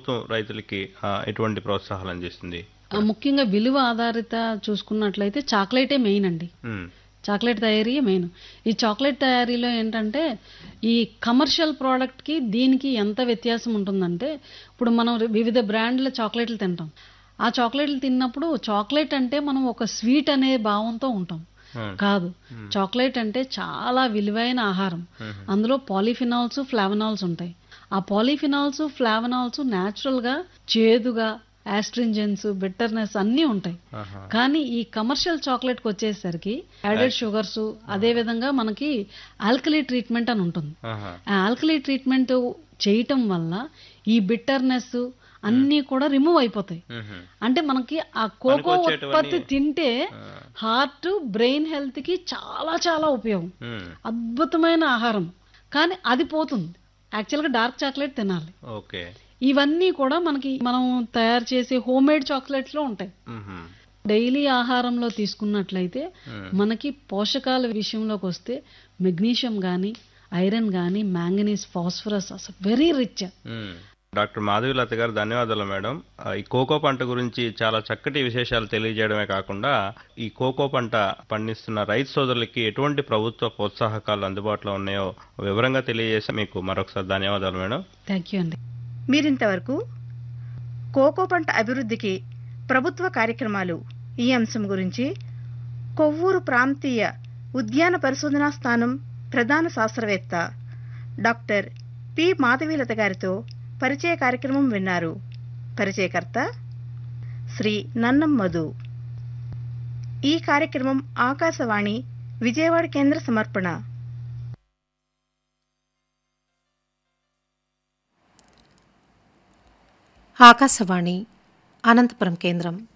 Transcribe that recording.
ప్రభుత్వం రైతులకి ఆ, ఎటువంటి ప్రోత్సాహాలు అందిస్తుంది ఆ, ముఖ్యంగా విలువ ఆధారిత చూసుకున్నట్లయితే చాక్లెటే మెయిన్ అండి ఉమ్, చాక్లెట్ తయారీ మెయిన్ ఈ చాక్లెట్ తయారీలో ఏంటంటే ఈ కమర్షియల్ ప్రోడక్ట్కి దీనికి ఎంత వ్యత్యాసం ఉంటుందంటే ఇప్పుడు మనం వివిధ బ్రాండ్ల చాక్లెట్లు తింటాం ఆ చాక్లెట్లు తిన్నప్పుడు చాక్లెట్ అంటే మనం ఒక స్వీట్ అనే భావంతో ఉంటాం ఉమ్, కాదు చాక్లెట్ అంటే చాలా విలువైన ఆహారం ఉమ్, అందులో పాలిఫినాల్స్ ఫ్లావనాల్స్ ఉంటాయి ఆ పాలిఫినాల్స్ ఫ్లావనాల్స్ గా చేదుగా ఆస్ట్రింజెన్స్ బిట్టర్నెస్ అన్నీ ఉంటాయి ఆహా, కానీ ఈ కమర్షియల్ చాక్లెట్ కి వచ్చేసరికి యాడెడ్ షుగర్స్ అదే విధంగా మనకి ఆల్కలీ ట్రీట్మెంట్ అని ఉంటుంది ఆహా, ఆ ఆల్కలీ ట్రీట్మెంట్ చేయటం వల్ల ఈ బిట్టర్నెస్ అన్నీ కూడా రిమూవ్ అయిపోతాయి ఉహు, అంటే మనకి ఆ కోకో పనికొచ్చేటివన్నీ- ఉత్పత్తి తింటే ఆ, హార్ట్ బ్రెయిన్ హెల్త్ కి చాలా చాలా ఉపయోగం ఉమ్, అద్భుతమైన ఆహారం కానీ అది పోతుంది యాక్చువల్గా డార్క్ చాక్లెట్ తినాలి ఓకే ఇవన్నీ కూడా మనకి మనం తయారు చేసే హోమ్ మేడ్ చాక్లెట్స్లో ఉంటాయి ఉహు, డైలీ ఆహారంలో తీసుకున్నట్లయితే ఉమ్, మనకి పోషకాల విషయంలోకి వస్తే మెగ్నీషియం కానీ ఐరన్ కానీ మ్యాంగనీస్ ఫాస్ఫరస్ అసలు very rich um. Doctor Madhavilatha garu ధన్యవాదాలు మేడం ఆ, ఈ కోకో పంట గురించి చాలా చక్కటి విశేషాలు తెలియజేయడమే కాకుండా ఈ కోకో పంట పండిస్తున్న రైతు సోదరులకి ఎటువంటి ప్రభుత్వ ప్రోత్సాహకాలు అందుబాటులో ఉన్నాయో వివరంగా తెలియజేసి మీకు మరొకసారి ధన్యవాదాలు మేడం థ్యాంక్ యూ అండి మీరింతవరకు కోకో పంట అభివృద్ధికి ప్రభుత్వ కార్యక్రమాలు ఈ అంశం గురించి కొవ్వూరు ప్రాంతీయ ఉద్యాన పరిశోధనా స్థానం ప్రధాన శాస్త్రవేత్త డాక్టర్ పి మాధవీలత గారితో పరిచయ కార్యక్రమం విన్నారు పరిచయకర్త శ్రీ నన్నం మధు ఈ కార్యక్రమం ఆకాశవాణి విజయవాడ కేంద్ర సమర్పణ ఆకాశవాణి అనంతపురం కేంద్రం